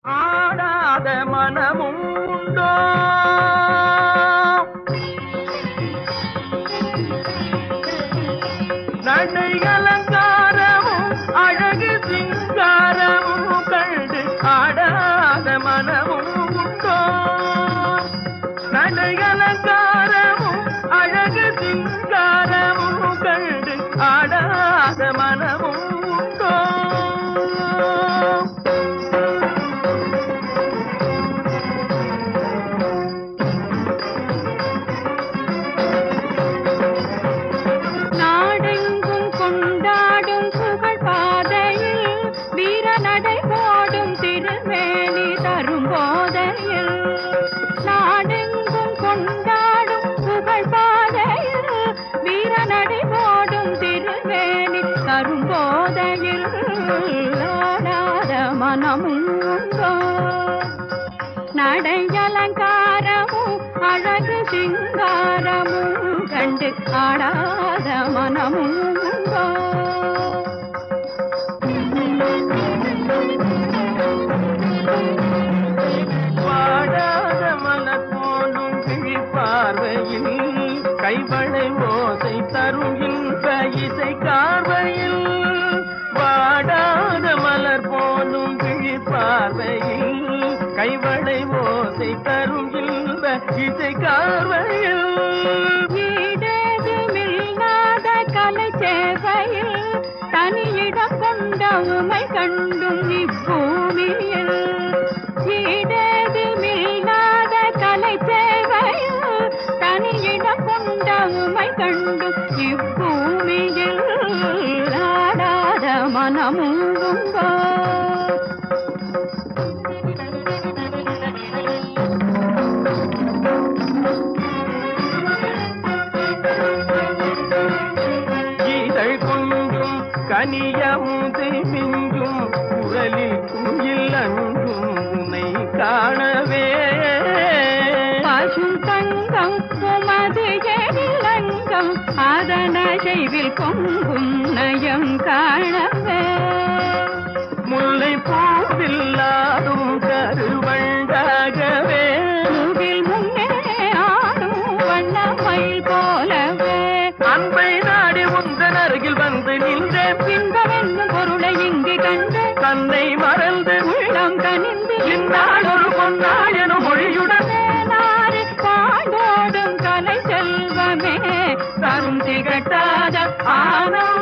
ஆடாத மனமும் உண்டோ நடை அலங்காரமும் அழகு சிங்காரமும் கண்டு ஆடாத மனமும் உண்டோ நடை அலங்காரமும் அழகு சிங்காரமும் கண்டு ஆடாத மனமும் உண்டோ நாடெங்கும் கொண்டாடும் புகழ் பாதையில் வீர நடை போடும் திருமேனி தரும் போதையில் நாடெங்கும் கொண்டாடும் புகழ் பாதையில் வீர நடை போடும் திருமேனி தரும் போதையில் ஆடாத மனமும் உண்டோ நடை அலங்காரமும் அழகு சிங்காரமும் கண்டு ஆடாத மனமும் உண்டோ வாடாத மலர் போலும் கிழி பார்வையில் கைவளை ஓசை தரும் இன்ப இசை கார்வையில் வாடாத மலர் போலும் கிழி பார்வையில் கைவளை ஓசை தரும் இன்ப இசை கார்வையில் ஈடேதுமில்லாத கலை சேவையில் தனியிடம் கொண்ட உமை கண்டும் இப்பூமியில் ஈடேதுமில்லாத கலை சேவையில் தனியிடம் கொண்ட உமை கண்டும் இப்பூமியில் ஆடாத மனமும் உண்டோ இதழ் கொஞ்சும் கனியமுதை மிஞ்சும் குரலில் குயில் அன்பும் உன்னை காணவே பசும் தங்கம் உமது எழிலங்கம் அதன செய்வில் பொங்கும் நயம் காணவே முல்லை பூவில்லாடும் கருவண்டாகவே மூவில் முன்னே ஆடும் வண்ணமயில் போலவே அன்பை நாடி உந்தன் அருகில் வந்து நின்றேன் இன்பமென்னும் பொருளை இங்கு கண்டு தன்னை மறந்து உள்ளம் கனிந்து இந்நாள் ஒரு பொன்னாள் எனும் மொழியுடன் நாடு பாண்டோடும் கலை செல்வமே தரும் திகட்டாத ஆனோ